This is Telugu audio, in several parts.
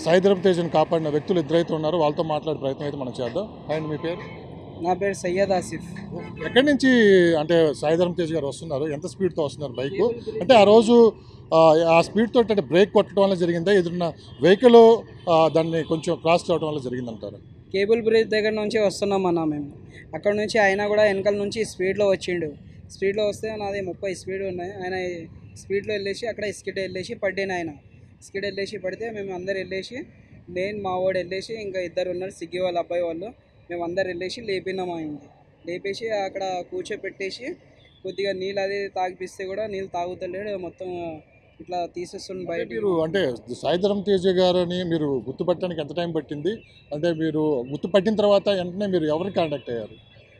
సాయిధరం తేజను కాపాడిన వ్యక్తులు ఇద్దరైతే ఉన్నారు వాళ్ళతో మాట్లాడే ప్రయత్నం అయితే మనం చేద్దాం అండ్ మీ పేరు నా పేరు సయ్యద్ ఆసిఫ్ ఎక్కడి నుంచి అంటే సాయిధరం తేజ్ గారు వస్తున్నారు ఎంత స్పీడ్తో వస్తున్నారు బైక్ అంటే ఆ రోజు ఆ, ఆ స్పీడ్ తోటి అంటే బ్రేక్ కొట్టడం వల్ల జరిగిందా ఎదురున్న వెహికల్ దాన్ని కొంచెం క్రాస్ అవడం వల్ల జరిగిందంటారు కేబుల్ బ్రిడ్జ్ దగ్గర నుంచి వస్తున్నాం అన్న మేము అక్కడ నుంచి ఆయన కూడా వెనకాల నుంచి స్పీడ్లో వచ్చిండు స్పీడ్లో వస్తే నాది ముప్పై స్పీడ్ ఉన్నాయి ఆయన స్పీడ్లో వెళ్ళేసి అక్కడ స్కిడ్ వెళ్ళేసి పడ్డాను ఆయన స్కిడ్ వెళ్ళేసి పడితే మేము అందరు వెళ్ళేసి నేను మా వాడు వెళ్ళేసి ఇంకా ఇద్దరు ఉన్నారు సిగ్గి వాళ్ళ అబ్బాయి వాళ్ళు మేము అందరు వెళ్ళేసి లేపినాం ఆయనకి లేపేసి అక్కడ కూర్చోపెట్టేసి కొద్దిగా నీళ్ళు అది తాగిపిస్తే కూడా నీళ్ళు తాగుతలేడు మొత్తం ఇట్లా తీసేస్తుంది అంటే బయట మీరు అంటే సాయిధరం తేజ గారిని మీరు గుర్తుపట్టడానికి ఎంత టైం పట్టింది అంటే మీరు గుర్తుపట్టిన తర్వాత వెంటనే మీరు ఎవరికి కాంటాక్ట్ అయ్యారు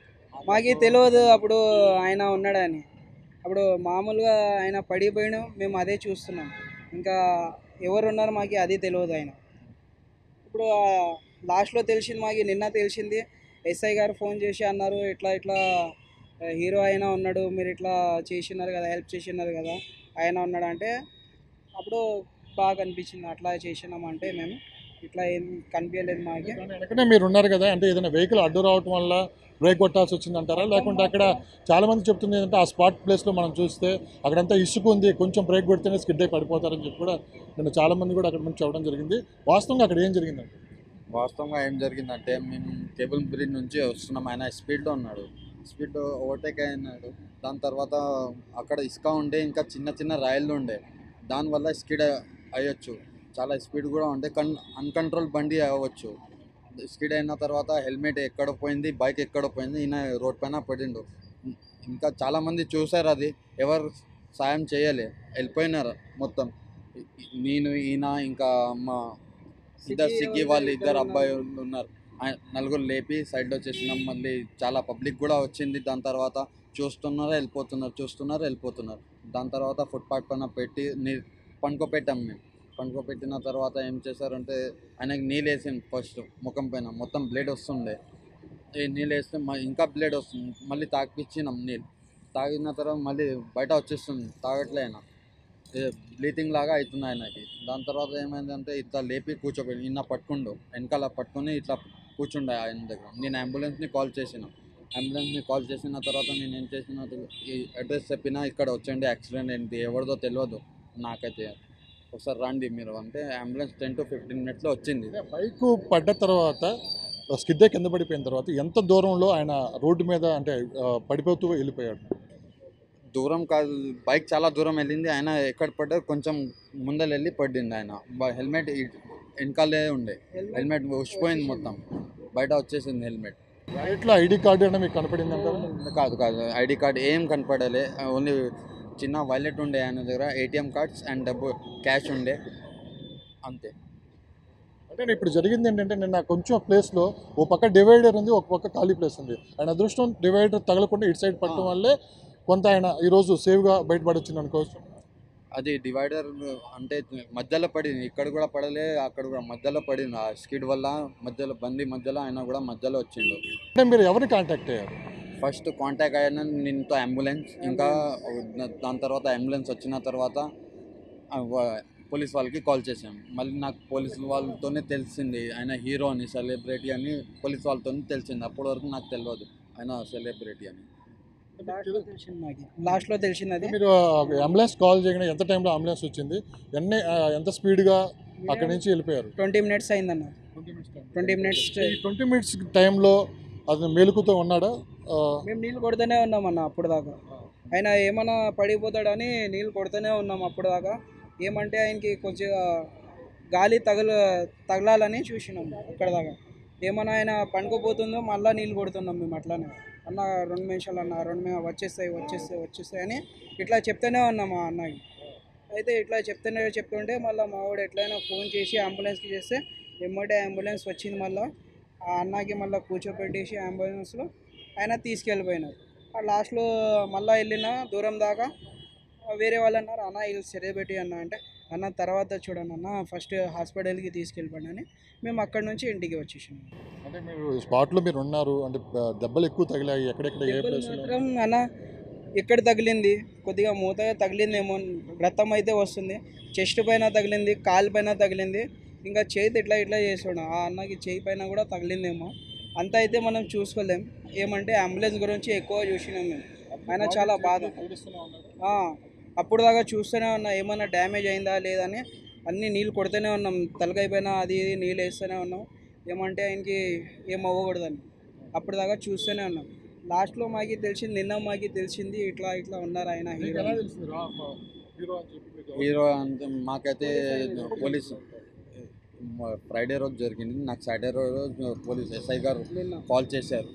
మాకు తెలియదు అప్పుడు ఆయన ఉన్నాడని అప్పుడు మామూలుగా ఆయన పడిపోయాడు మేము అదే చూస్తున్నాం ఇంకా ఎవరు ఉన్నారు మాకు అది తెలియదు ఆయన ఇప్పుడు లాస్ట్లో తెలిసింది మాకు నిన్న తెలిసింది ఎస్ఐ గారు ఫోన్ చేసి అన్నారు ఇట్లా ఇట్లా హీరో అయినా ఉన్నాడు మీరు ఇట్లా చేసినారు కదా హెల్ప్ చేసినారు కదా ఆయన ఉన్నాడు అంటే అప్పుడు బాగా అనిపించింది అట్లా చేసినామంటే మేము ఇట్లా ఏం కనిపించలేదు మాకు కానీ వెనకనే మీరు ఉన్నారు కదా అంటే ఏదైనా వెహికల్ అడ్డు రావటం వల్ల బ్రేక్ కొట్టాల్సి వచ్చిందంటారా లేకుంటే అక్కడ చాలా మంది చెప్తుంది ఏంటంటే ఆ స్పాట్ ప్లేస్లో మనం చూస్తే అక్కడంతా ఇసుక ఉంది కొంచెం బ్రేక్ కొడితేనే స్కిడ్ అయి పడిపోతారని చెప్పి కూడా నేను చాలా మంది కూడా అక్కడ నుంచి చెప్పడం జరిగింది వాస్తవంగా అక్కడ ఏం జరిగిందంటే వాస్తవంగా ఏం జరిగిందంటే మేము కేబుల్ బ్రిడ్జ్ నుంచి వస్తున్నాం ఆయన స్పీడ్లో ఉన్నాడు స్పీడ్ ఓవర్టేక్ అయినాడు దాని తర్వాత అక్కడ ఇసుక ఉండే ఇంకా చిన్న చిన్న రాయళ్ళు ఉండే దానివల్ల స్కిడ్ అయ్యొచ్చు చాలా స్పీడ్ కూడా ఉండే కన్ అన్కంట్రోల్ బండి అవ్వచ్చు స్కిడ్ అయిన తర్వాత హెల్మెట్ ఎక్కడ పోయింది బైక్ ఎక్కడ పోయింది ఈయన రోడ్ పైన పడిండు ఇంకా చాలామంది చూసారు అది ఎవరు సాయం చేయలే వెళ్ళిపోయినారు మొత్తం నేను ఈయన ఇంకా మా ఇద్దరు సిగ్గి వాళ్ళు ఇద్దరు అబ్బాయి ఉన్నారు ఆయన- నలుగురు లేపి సైడ్లో చేసినాం మళ్ళీ చాలా పబ్లిక్ కూడా వచ్చింది దాని తర్వాత చూస్తున్నారు వెళ్ళిపోతున్నారు చూస్తున్నారు వెళ్ళిపోతున్నారు దాని తర్వాత ఫుట్పాత్ పైన పెట్టి నీ పండుకోపెట్టాం మేము పండుకోపెట్టిన తర్వాత ఏం చేశారంటే ఆయనకి నీళ్ళు వేసింది ఫస్ట్ ముఖం పైన మొత్తం బ్లేడ్ వస్తుండే ఈ నీళ్ళు వేస్తే మ- ఇంకా బ్లేడ్ వస్తుంది మళ్ళీ తాగిపించినాం నీళ్ళు తాగిన తర్వాత మళ్ళీ బయట వచ్చేస్తుంది తాగట్లే ఆయన బ్లీతింగ్ లాగా అవుతుంది ఆయనకి దాని తర్వాత ఏమైందంటే ఇట్లా లేపి కూర్చోబెట్టి నిన్న పట్టుకుండు వెనకాల పట్టుకుని ఇట్లా కూర్చుండే ఆయన దగ్గర నేను అంబులెన్స్ని కాల్ చేసిన అంబులెన్స్ని కాల్ చేసిన తర్వాత నేను ఏం చేసిన ఈ అడ్రస్ చెప్పినా ఇక్కడ వచ్చండి యాక్సిడెంట్ ఏంటి ఎవరిదో తెలియదు నాకైతే ఒకసారి రండి మీరు అంటే అంబులెన్స్ టెన్ టు ఫిఫ్టీన్ మినిట్స్లో వచ్చింది బైక్ పడ్డ తర్వాత స్కిడ్ అయి కింద పడిపోయిన తర్వాత ఎంత దూరంలో ఆయన రోడ్డు మీద అంటే ఆ, పడిపోతూ వెళ్ళిపోయాడు దూరం కాదు బైక్ చాలా దూరం వెళ్ళింది ఆయన ఎక్కడ పడ్డా కొంచెం ముందర వెళ్ళి పడింది ఆయన బ- హెల్మెట్ ఇ- వెనకాలే ఉండే హెల్మెట్ ఉచ్చిపోయింది మొత్తం బయట వచ్చేసింది హెల్మెట్ రైట్లో ఐడి కార్డు అంటే మీకు కనపడింది అంటారా కాదు కాదు ఐడి కార్డ్ ఏం కనపడలే ఓన్లీ చిన్న వైలెట్ ఉండే ఆయన దగ్గర ఏటీఎం కార్డ్స్ అండ్ డబ్బు క్యాష్ ఉండే అంతే అంటే ఇప్పుడు జరిగింది ఏంటంటే నిన్న కొంచెం ప్లేస్లో ఓ పక్క డివైడర్ ఉంది ఒక పక్క ఖాళీ ప్లేస్ ఉంది ఆయన అదృష్టం డివైడర్ తగలకుండా ఇటు సైడ్ పట్టడం వల్లే కొంత ఆయన ఈరోజు సేవ్గా బయటపడొచ్చింది అనుకోవచ్చు అది డివైడర్ అంటే మధ్యలో పడింది ఇక్కడ కూడా పడలే అక్కడ కూడా మధ్యలో పడింది ఆ స్కిడ్ వల్ల మధ్యలో బండి మధ్యలో ఆయన కూడా మధ్యలో వచ్చిండు అంటే మీరు ఎవరిని కాంటాక్ట్ అయ్యారు ఫస్ట్ కాంటాక్ట్ అయిన నేనుతో అంబులెన్స్ ఇంకా దాని తర్వాత అంబులెన్స్ వచ్చిన తర్వాత ఆ, వా- పోలీస్ వాళ్ళకి కాల్ చేసాం మళ్ళీ నాకు పోలీస్ వాళ్ళతోనే తెలిసింది ఆయన హీరో అని సెలబ్రిటీ అని పోలీస్ వాళ్ళతోనే తెలిసింది అప్పటి వరకు నాకు తెలియదు ఆయన సెలబ్రిటీ అని లాస్ట్లో తెలిసింది మాకు లాస్ట్లో తెలిసింది అది మీరు అంబులెన్స్ కాల్ చేయగానే ఎంత టైంలో అంబులెన్స్ వచ్చింది ఎన్ని ఆ, ఎంత స్పీడ్గా అక్కడి నుంచి వెళ్ళిపోయారు ట్వంటీ మినిట్స్ అయిందన్న ట్వంటీ మినిట్స్ ఈ ట్వంటీ మినిట్స్ టైంలో అతను మేలుకుతో ఉన్నాడా ఆ, మేము నీళ్ళు కొడుతూనే ఉన్నాం అన్న అప్పుడు దాకా ఆయన ఏమన్నా పడిపోతాడని నీళ్ళు కొడుతూనే ఉన్నాం అప్పుడు దాకా ఏమంటే ఆయనకి కొంచెం గాలి తగల తగలాలని చూసినాం అక్కడ దాకా ఏమన్నా ఆయన పండుకోపోతుందో మళ్ళీ నీళ్ళు కొడుతున్నాం మేము అట్లానే అన్న రెండు నిమిషాలు అన్న రెండు నిమిషాలు వచ్చేస్తాయి వచ్చేస్తాయి వచ్చేస్తాయి అని ఇట్లా చెప్తూనే ఉన్నాం మా అన్నకి అయితే ఇట్లా చెప్తూనే చెప్తుంటే మళ్ళీ మా వాడు ఎట్లయినా ఫోన్ చేసి అంబులెన్స్కి చేస్తే ఎమ్మటే అంబులెన్స్ వచ్చింది మళ్ళీ ఆ అన్నకి మళ్ళీ కూర్చోపెట్టేసి అంబులెన్స్లో ఆయన తీసుకెళ్ళిపోయినారు ఆ లాస్ట్లో మళ్ళీ వెళ్ళిన దూరం దాకా వేరే వాళ్ళు అన్నారు అన్న ఇది సెలబ్రిటీ అన్న అంటే అన్న తర్వాత చూడండి అన్న ఫస్ట్ హాస్పిటల్కి తీసుకెళ్ళిపోండి అని మేము అక్కడ నుంచి ఇంటికి వచ్చేసాము అంటే మీరు స్పాట్లో మీరు ఉన్నారు అంటే ఆ, దెబ్బలు ఎక్కువ తగిలాయి ఎక్కడెక్కడ ఏ దెబ్బలు ప్లేస్లో మాత్రం అన్న ఎక్కడ తగిలింది కొద్దిగా మూత తగిలిందేమో రక్తం అయితే వస్తుంది చెస్ట్ పైన తగిలింది కాలు పైన తగిలింది ఇంకా చేతి ఇట్లా ఇట్లా చేసాడు ఆ అన్నకి చేయి పైన కూడా తగిలిందేమో అంత అయితే మనం చూసుకోలేం ఏమంటే అంబులెన్స్ గురించి ఎక్కువ చూసినాం మేము ఆయన చాలా బాధ ఆ, అప్పుడు దాకా చూస్తూనే ఉన్నా ఏమైనా డ్యామేజ్ అయిందా లేదని అన్ని నీళ్ళు కొడుతూనే ఉన్నాం తలకాయ పైన అది ఇది నీళ్ళు వేస్తూనే ఉన్నాం ఏమంటే ఆయనకి ఏం అవ్వకూడదని అప్పుడు దాకా చూస్తూనే ఉన్నాం లాస్ట్లో మాకి తెలిసింది నిన్న మాకి తెలిసింది ఇట్లా ఇట్లా ఉన్నారు ఆయన మీకు హీరో ఎలా తెలిసింది రా హీరో అని చెప్పి మీకు ఎవరు- హీరో అంటే మాకైతే పోలీస్ ఫ్రైడే రోజు జరిగింది నాకు సాటర్డే రోజు పోలీస్ ఎస్ఐ గారు నిన్న కాల్ చేశారు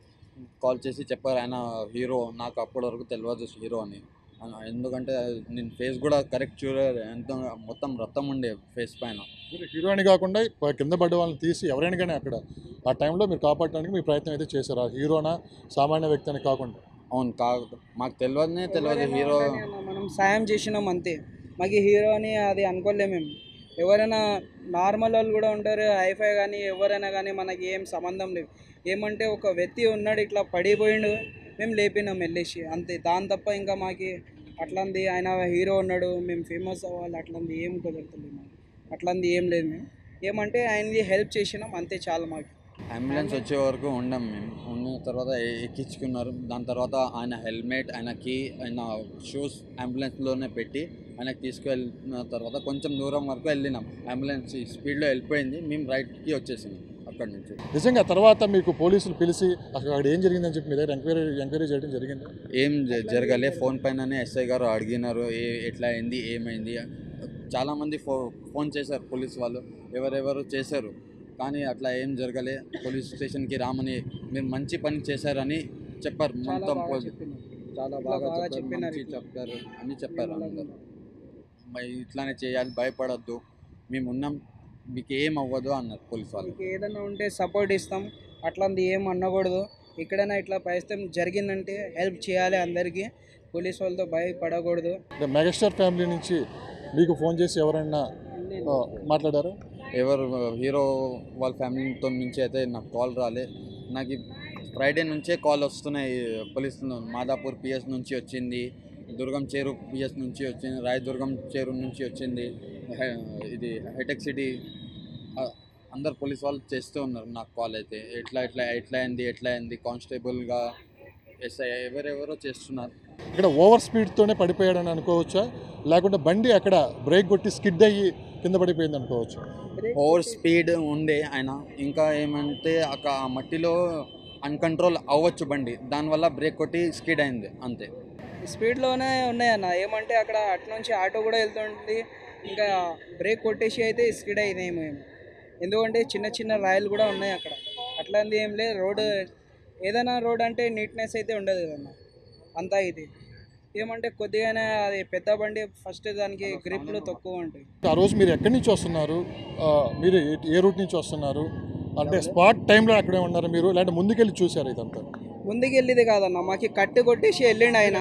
కాల్ చేసి చెప్పారు ఆయన హీరో నాకు అప్పటి వరకు తెలియదు హీరో అని ఆ, ఎందుకంటే నేను ఫేస్ కూడా కరెక్ట్ చూడలేదు ఎంత మొత్తం రక్తం ఉండే ఫేస్ పైన మీరు హీరో అని కాకుండా ప- కింద పడ్డ వాళ్ళని తీసి ఎవరైనా కానీ అక్కడ ఆ టైంలో మీరు కాపాడడానికి మీ ప్రయత్నం అయితే చేశారు ఆ హీరోనా సామాన్య వ్యక్తి అని కాకుండా అవును కా మాకు తెలియదునే తెలియదు ఎవరైనా హీరో ఉండని అన్న, మనం సాయం చేసినాం అంతే మాకు హీరో అని అది అనుకోలేము మేము ఎవరైనా నార్మల్ వాళ్ళు కూడా ఉంటారు హైఫై కానీ ఎవరైనా కానీ మనకి ఏం సంబంధం లేదు ఏమంటే ఒక వ్యక్తి ఉన్నాడు ఇట్లా పడిపోయిండు మేము లేపినాం వెళ్ళేసి అంతే దాని తప్ప ఇంకా మాకి అట్లాంది ఆయన హీరో ఉన్నాడు మేము ఫేమస్ అవ్వాలి అట్లాంది ఏం కుదరతలేదు మాకు అట్లాంది ఏం లేదు మేము ఏమంటే ఆయనది హెల్ప్ చేసినాం అంతే చాలు మాకు అంబులెన్స్ వచ్చే వరకు ఉండం మేము ఉన్న తర్వాత ఎ- ఎక్కించుకున్నారు దాని తర్వాత ఆయన హెల్మెట్ ఆయన కీ ఆయన షూస్ అంబులెన్స్లోనే పెట్టి ఆయనకి తీసుకువెళ్ళిన తర్వాత కొంచెం దూరం వరకు వెళ్ళినాం అంబులెన్స్ స్పీడ్లో వెళ్ళిపోయింది మేము రైట్కి వచ్చేసినాం అక్కడి నుంచి నిజంగా తర్వాత మీకు పోలీసులు పిలిచి అసలు అక్కడ ఏం జరిగిందని చెప్పి మీ దగ్గర ఎంక్వైరీ ఎంక్వైరీ చేయడం జరిగింది ఏం జ- జరగలే ఫోన్ పైననే ఎస్ఐ గారు అడిగినారు ఏ ఎట్లా అయింది ఏమైంది చాలామంది ఫో ఫోన్ చేశారు పోలీస్ వాళ్ళు ఎవరెవరు చేశారు కానీ అట్లా ఏం జరగలే పోలీస్ స్టేషన్కి రామని మీరు మంచి పని చేశారని చెప్పారు చాలా మొత్తం బాగా పో- చెప్పినాం చాలా ఇట్లా బాగా బాగా చెప్పారు చెప్పినారు మంచి ఇట్లా. చెప్పారు అని చెప్పారు మేము అందరు అలాగే మరి ఇట్లానే చేయాలి భయపడద్దు మేము ఉన్నాం మీకు ఏం అవ్వదు అన్నారు పోలీస్ వాళ్ళు మీకు ఏదైనా ఉంటే సపోర్ట్ ఇస్తాం అట్లాంటి ఏం అనకూడదు ఎక్కడైనా ఇట్లా ప్రయత్నం జరిగిందంటే హెల్ప్ చేయాలి అందరికీ పోలీస్ వాళ్ళతో భయపడకూడదు అంటే మెగాస్టార్ ఫ్యామిలీ నుంచి మీకు ఫోన్ చేసి ఎవరైనా ఆ, మాట్లాడారు ఎవరు హీరో వాళ్ళ ఫ్యామిలీతో నుంచి అయితే నాకు కాల్ రాలే నాకు ఈ ఫ్రైడే నుంచే కాల్ వస్తున్నాయి పోలీస్ మాదాపూర్ పిఎస్ నుంచి వచ్చింది దుర్గం చేరు పిఎస్ నుంచి వచ్చింది రాయదుర్గం చేరు నుంచి వచ్చింది హై- ఇది హైటెక్ సిటీ ఆ, అందరు పోలీస్ వాళ్ళు చేస్తూ ఉన్నారు నాకు కాల్ అయితే ఎట్లా ఎట్లా ఎట్లా అయింది ఎట్లా అయింది కానిస్టేబుల్గా ఎస్ఐ ఎవరెవరో చేస్తున్నారు ఇక్కడ ఓవర్ స్పీడ్తోనే పడిపోయాడని అనుకోవచ్చా లేకుంటే బండి అక్కడ బ్రేక్ కొట్టి స్కిడ్ అయ్యి కింద పడిపోయింది అనుకోవచ్చు ఓవర్ స్పీడ్ ఉండే ఆయన ఇంకా ఏమంటే అక్కడ ఆ మట్టిలో అన్కంట్రోల్ అవ్వచ్చు బండి దానివల్ల బ్రేక్ కొట్టి స్కిడ్ అయింది అంతే స్పీడ్లోనే ఉన్నాయన్న ఏమంటే అక్కడ అటు నుంచి ఆటో కూడా వెళ్తుంది ఇంకా బ్రేక్ కొట్టేసి అయితే స్కిడ్ అయినాయి మేము ఎందుకంటే చిన్న చిన్న రాయలు కూడా ఉన్నాయి అక్కడ అట్లాంటి ఏం లేదు రోడ్ ఏదైనా రోడ్ అంటే నీట్నెస్ అయితే ఉండదు కదన్న అంతా ఇది ఏమంటే కొద్దిగానే అది పెద్ద బండి ఫస్ట్ దానికి గ్రిప్లు తక్కువ ఉంటాయి ఆ రోజు మీరు ఎక్కడి నుంచి వస్తున్నారు ఆ, మీరు ఏ- ఏ రూట్ నుంచి వస్తున్నారు అంటే స్పాట్ టైంలో అక్కడే ఉన్నారు మీరు లేదంటే ముందుకెళ్ళి చూసారు ఇదంతా ముందుకు వెళ్ళేది కాదన్న మాకు కట్టు కొట్టేసి వెళ్ళిండు ఆయన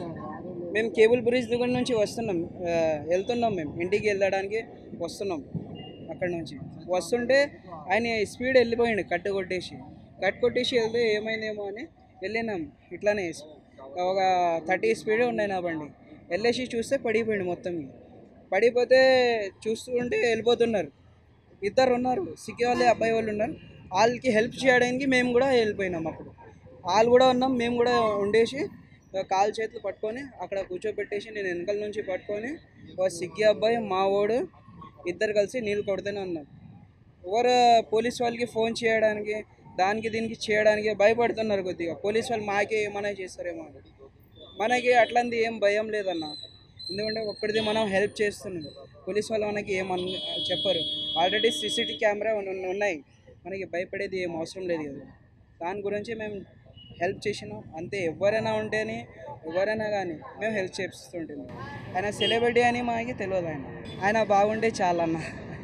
మేము కేబుల్ బ్రిడ్జ్ దగ్గర నుంచి వస్తున్నాం ఆ, వెళ్తున్నాం మేము ఇంటికి వెళ్ళడానికి వస్తున్నాం అక్కడ నుంచి వస్తుంటే ఆయన స్పీడ్ వెళ్ళిపోయిండు కట్టు కొట్టేసి కట్టు కొట్టేసి వెళ్తే ఏమైందేమో అని వెళ్ళినాం ఇట్లానే ఒక థర్టీ స్పీడ్ ఉన్నాయి నా బండి వెళ్ళేసి చూస్తే పడిపోయిండు మొత్తం పడిపోతే చూస్తుంటే వెళ్ళిపోతున్నారు ఇద్దరు ఉన్నారు సిక్కి వాళ్ళే అబ్బాయి వాళ్ళు ఉన్నారు వాళ్ళకి హెల్ప్ చేయడానికి మేము కూడా వెళ్ళిపోయినాం అప్పుడు వాళ్ళు కూడా ఉన్నాం మేము కూడా ఉండేసి కాలు చేతులు పట్టుకొని అక్కడ కూర్చోబెట్టేసి నేను వెనకాల నుంచి పట్టుకొని ఒక సిగ్గి అబ్బాయి మా ఓడు ఇద్దరు కలిసి నీళ్ళు కొడుతూనే ఉన్నాం ఎవరు పోలీస్ వాళ్ళకి ఫోన్ చేయడానికి దానికి దీనికి చేయడానికి భయపడుతున్నారు కొద్దిగా పోలీస్ వాళ్ళు మాకే ఏమైనా చేస్తారేమో అని మనకి అట్లాంటి ఏం భయం లేదన్న ఎందుకంటే ఒక్కడిది మనం హెల్ప్ చేస్తున్నాం పోలీస్ వాళ్ళు మనకి ఏం అన్ చెప్పరు ఆల్రెడీ సీసీటీవీ కెమెరా ఉన్- ఉన్నాయి మనకి భయపడేది ఏం అవసరం లేదు కదా దాని గురించి మేము హెల్ప్ చేసినాం అంతే ఎవరైనా ఉంటేనే ఎవరైనా కానీ మేము హెల్ప్ చేస్తుంటాం ఆయన సెలబ్రిటీ అని మనకి తెలియదు ఆయన ఆయన బాగుంటే చాలన్న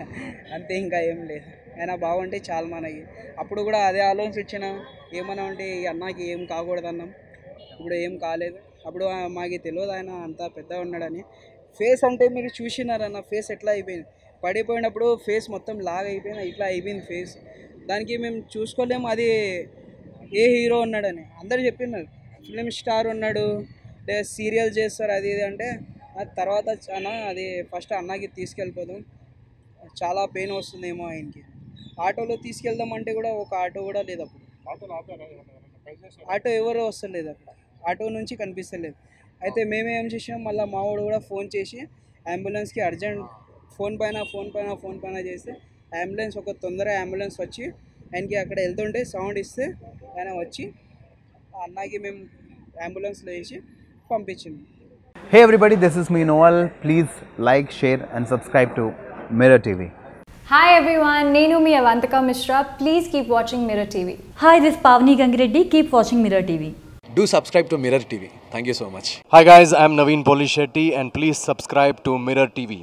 అంతే ఇంకా ఏం లేదు ఆయన బాగుంటే చాలు మనకి అప్పుడు కూడా అదే ఆలోచించిన ఏమన్నా ఉంటే ఈ అన్నకి ఏం కాకూడదన్నాం ఇప్పుడు ఏం కాలేదు అప్పుడు ఆ- మాకు తెలియదు ఆయన అంత పెద్ద ఉన్నాడని ఫేస్ అంటే మీరు చూసినారన్న ఫేస్ ఎట్లా అయిపోయింది పడిపోయినప్పుడు ఫేస్ మొత్తం లాగ్ అయిపోయింది ఇట్లా అయిపోయింది ఫేస్ దానికి మేము చూసుకోలేము అది ఏ హీరో ఉన్నాడని అందరు చెప్పినారు ఫిలిం స్టార్ ఉన్నాడు లేదా సీరియల్ చేస్తారు అది ఇది అంటే ఆ తర్వాత అన్న అది ఫస్ట్ అన్నకి తీసుకెళ్ళిపోదాం చాలా పెయిన్ వస్తుందేమో ఆయనకి ఆటోలో తీసుకెళ్దామంటే కూడా ఒక ఆటో కూడా లేదు అప్పుడు ఆటో ఎవరు వస్తలేదు అక్కడ ఆటో నుంచి కనిపిస్తలేదు అయితే మేమేం చేసినాం మళ్ళీ మావాడు కూడా ఫోన్ చేసి అంబులెన్స్కి అర్జెంట్ ఫోన్ పైన ఫోన్ పైన ఫోన్ పైన చేస్తే అంబులెన్స్ ఒక తొందర అంబులెన్స్ వచ్చి ఆయనకి అక్కడ వెళ్తుంటే సౌండ్ ఇస్తే ఆయన వచ్చి ఆ అన్నకి మేము అంబులెన్స్లో వేసి పంపించింది Hey everybody, this is me Noel. Please like, share, and subscribe to Mirror TV. Hi everyone, Nenu mi Avantika Mishra. Please keep watching Mirror TV. Hi, this is Pavni Gangireddy. Keep watching Mirror TV. Do subscribe to Mirror TV. Thank you so much. Hi guys, I'm Naveen Polishetty and please subscribe to Mirror TV.